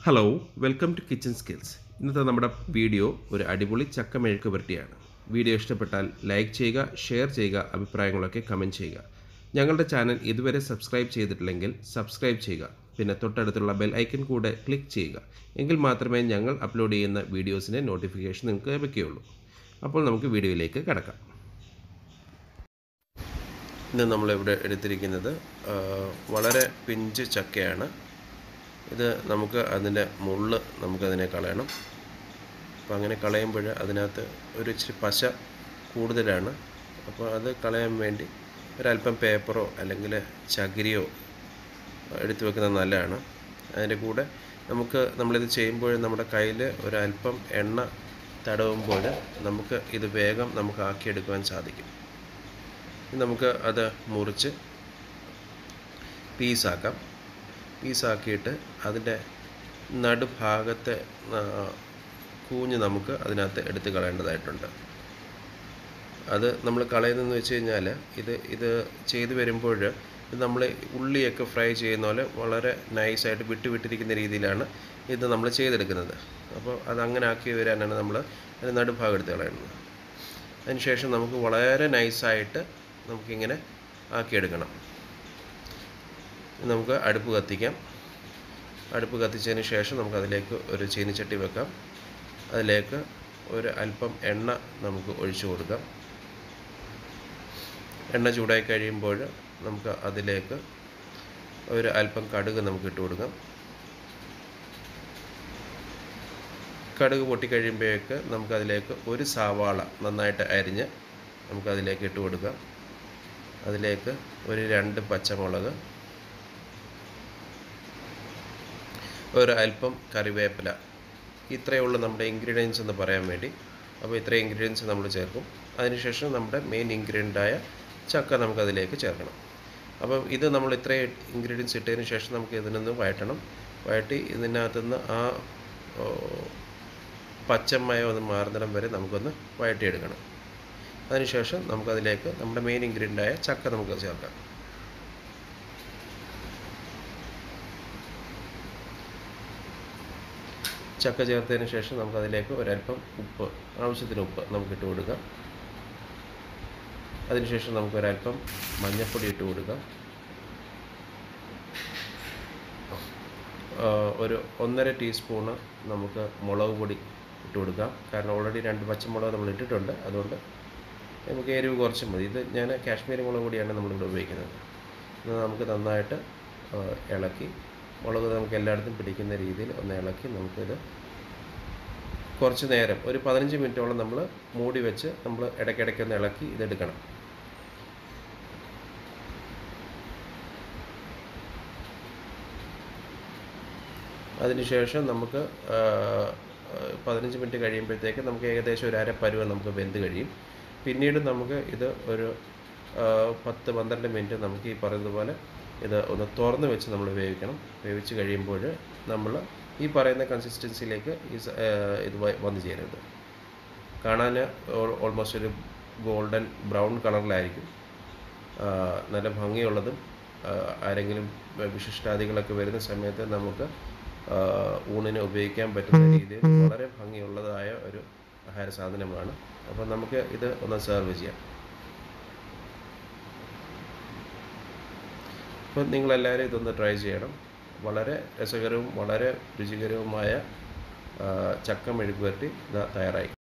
hello welcome to kitchen skills ഇന്നത്തെ നമ്മുടെ video ഒരു അടിപൊളി ചക്ക മെഴുക്ക് പുരട്ടിയാണ് വീഡിയോ ഇഷ്ടപ്പെട്ടാൽ ലൈക്ക് ചെയ്യുക ഷെയർ ചെയ്യുക അഭിപ്രായങ്ങളൊക്കെ കമൻറ്റ് ചെയ്യുക ഞങ്ങളുടെ ചാനൽ ഇതുവരെ സബ്സ്ക്രൈബ് ചെയ്തിട്ടില്ലെങ്കിൽ സബ്സ്ക്രൈബ് ചെയ്യുക പിന്നെ തൊട്ടടുത്തുള്ള ബെൽ ഐക്കൺ കൂടെ ക്ലിക്ക് ചെയ്യുക എങ്കിൽ മാത്രമേ ഞങ്ങൾ അപ്ലോഡ് ചെയ്യുന്ന വീഡിയോസിൻ്റെ നോട്ടിഫിക്കേഷൻ നിങ്ങൾക്ക് ലഭിക്കുകയുള്ളൂ അപ്പോൾ നമുക്ക് വീഡിയോയിലേക്ക് കിടക്കാം ഇന്ന് നമ്മളിവിടെ എടുത്തിരിക്കുന്നത് ആ, വളരെ പിഞ്ച് ചക്കയാണ് ഇത് നമുക്ക് അതിൻ്റെ മുള്ള് നമുക്കതിനെ കളയണം അപ്പോൾ അങ്ങനെ കളയുമ്പോൾ അതിനകത്ത് ഒരു ഇച്ചിരി പശ കൂടുതലാണ് അപ്പോൾ അത് കളയാൻ വേണ്ടി ഒരല്പം പേപ്പറോ അല്ലെങ്കിൽ ചകിരിയോ എടുത്തു വെക്കുന്നത് നല്ലതാണ് അതിൻ്റെ കൂടെ നമുക്ക് നമ്മളിത് ചെയ്യുമ്പോൾ നമ്മുടെ കയ്യിൽ ഒരല്പം എണ്ണ തടവുമ്പോൾ നമുക്ക് ഇത് വേഗം നമുക്ക് ആക്കിയെടുക്കുവാൻ സാധിക്കും ഇനി നമുക്ക് അത് മുറിച്ച് പീസാക്കാം പീസാക്കിയിട്ട് അതിൻ്റെ നടുഭാഗത്തെ ആ, കൂഞ്ഞ് നമുക്ക് അതിനകത്ത് എടുത്ത് കളയേണ്ടതായിട്ടുണ്ട് അത് നമ്മൾ കളയുന്നതെന്ന് വെച്ച് കഴിഞ്ഞാൽ ഇത് ഇത് ചെയ്തു വരുമ്പോൾ ഇത് നമ്മൾ ഉള്ളിയൊക്കെ ഫ്രൈ ചെയ്യുന്ന പോലെ വളരെ നൈസായിട്ട് വിട്ട് വിട്ടിരിക്കുന്ന രീതിയിലാണ് ഇത് നമ്മൾ ചെയ്തെടുക്കുന്നത് അപ്പോൾ അത് അങ്ങനെ ആക്കി വരാനാണ് നമ്മൾ അതിൻ്റെ നടുഭാഗം എടുത്ത് കളയുന്നത് അതിനുശേഷം നമുക്ക് വളരെ നൈസായിട്ട് നമുക്കിങ്ങനെ ആക്കിയെടുക്കണം നമുക്ക് അടുപ്പ് കത്തിക്കാം അടുപ്പ് കത്തിച്ചതിന് ശേഷം നമുക്ക് അതിലേക്ക് ഒരു ചീനിച്ചട്ടി വെക്കാം അതിലേക്ക് ഒരു അല്പം എണ്ണ നമുക്ക് ഒഴിച്ചു കൊടുക്കാം എണ്ണ ചൂടായി കഴിയുമ്പോൾ നമുക്ക് അതിലേക്ക് ഒരു അല്പം കടുക് നമുക്ക് ഇട്ട് കൊടുക്കാം കടുക് പൊട്ടിക്കഴിയുമ്പോഴേക്ക് നമുക്കതിലേക്ക് ഒരു സവാള നന്നായിട്ട് അരിഞ്ഞ് നമുക്കതിലേക്ക് ഇട്ട് കൊടുക്കാം അതിലേക്ക് ഒരു രണ്ട് പച്ചമുളക് ഒരു അല്പം കറിവേപ്പില ഇത്രയേ ഉള്ളൂ നമ്മുടെ ഇൻഗ്രീഡിയൻസ് എന്ന് പറയാൻ വേണ്ടി അപ്പോൾ ഇത്രയും ഇൻഗ്രീഡിയൻസ് നമ്മൾ ചേർക്കും അതിനുശേഷം നമ്മുടെ മെയിൻ ഇൻഗ്രീഡിയൻ്റായ ചക്ക നമുക്കതിലേക്ക് ചേർക്കണം അപ്പം ഇത് നമ്മൾ ഇത്രയും ഇൻഗ്രീഡിയൻസ് ഇട്ടതിന് ശേഷം നമുക്ക് ഇതിനൊന്ന് വഴറ്റണം വഴറ്റി ഇതിനകത്തുനിന്ന് ആ ഓ, പച്ചമയം ഒന്ന് മാറുന്നിടം വരെ നമുക്കൊന്ന് വഴറ്റിയെടുക്കണം അതിനുശേഷം നമുക്കതിലേക്ക് നമ്മുടെ മെയിൻ ഇൻഗ്രീഡിയൻ്റായ ചക്ക നമുക്ക് ചേർക്കാം ചക്ക ചേർത്തതിന് ശേഷം നമുക്കതിലേക്ക് ഒരല്പം ഉപ്പ് ആവശ്യത്തിന് ഉപ്പ് നമുക്ക് ഇട്ട് കൊടുക്കാം അതിനുശേഷം നമുക്ക് ഒരല്പം മഞ്ഞൾപ്പൊടി ഇട്ട് കൊടുക്കാം ആ, ഒരു ഒന്നര ടീസ്പൂണ് നമുക്ക് മുളക് പൊടി ഇട്ട് കൊടുക്കാം കാരണം ഓൾറെഡി രണ്ട് പച്ചമുളക് നമ്മൾ ഇട്ടിട്ടുണ്ട് അതുകൊണ്ട് നമുക്ക് എരിവ് കുറച്ച് മതി ഇത് ഞാൻ കാശ്മീരി മുളക് പൊടിയാണ് നമ്മളിവിടെ ഉപയോഗിക്കുന്നത് ഇത് നമുക്ക് നന്നായിട്ട് ആ, ഇളക്കി മുളക് നമുക്ക് എല്ലായിടത്തും പിടിക്കുന്ന രീതിയിൽ ഒന്ന് ഇളക്കി നമുക്കിത് കുറച്ച് നേരം ഒരു പതിനഞ്ച് മിനിറ്റോളം നമ്മൾ മൂടി വെച്ച് നമ്മൾ ഇടയ്ക്കിടയ്ക്ക് ഒന്ന് ഇളക്കി ഇതെടുക്കണം അതിനുശേഷം നമുക്ക് ആ, പതിനഞ്ച് മിനിറ്റ് കഴിയുമ്പോഴത്തേക്ക് നമുക്ക് ഏകദേശം ഒരു അരപ്പരുവം നമുക്ക് വെന്ത് കഴിയും പിന്നീട് നമുക്ക് ഇത് ഒരു ആ, പത്ത് പന്ത്രണ്ട് മിനിറ്റ് നമുക്ക് ഈ പറയുന്നതുപോലെ ഇത് ഒന്ന് തുറന്ന് വെച്ച് നമ്മൾ വേവിക്കണം വേവിച്ച് കഴിയുമ്പോൾ നമ്മൾ ഈ പറയുന്ന കൺസിസ്റ്റൻസിയിലേക്ക് ഈ സ- ആ, ഇത് വ- വന്നു ചേരുന്നത് കാണാൻ ഓൾമോസ്റ്റ് ഒരു ഗോൾഡൻ ബ്രൗൺ കളറിലായിരിക്കും ആ, നല്ല ഭംഗിയുള്ളതും ആ, ആരെങ്കിലും വിശിഷ്ടാദികളൊക്കെ വരുന്ന സമയത്ത് നമുക്ക് ആ, ഊണിന് ഉപയോഗിക്കാൻ പറ്റുന്ന രീതിയിൽ വളരെ ഭംഗിയുള്ളതായ ഒരു ആഹാര സാധനമാണ് അപ്പോൾ നമുക്ക് ഇത് ഒന്ന് സെർവ് ചെയ്യാം അപ്പോൾ നിങ്ങളെല്ലാവരും ഇതൊന്ന് ട്രൈ ചെയ്യണം വളരെ രസകരവും വളരെ രുചികരവുമായ ആ, ചക്ക മെഴുകുവരട്ടി ഇതാ തയ്യാറായി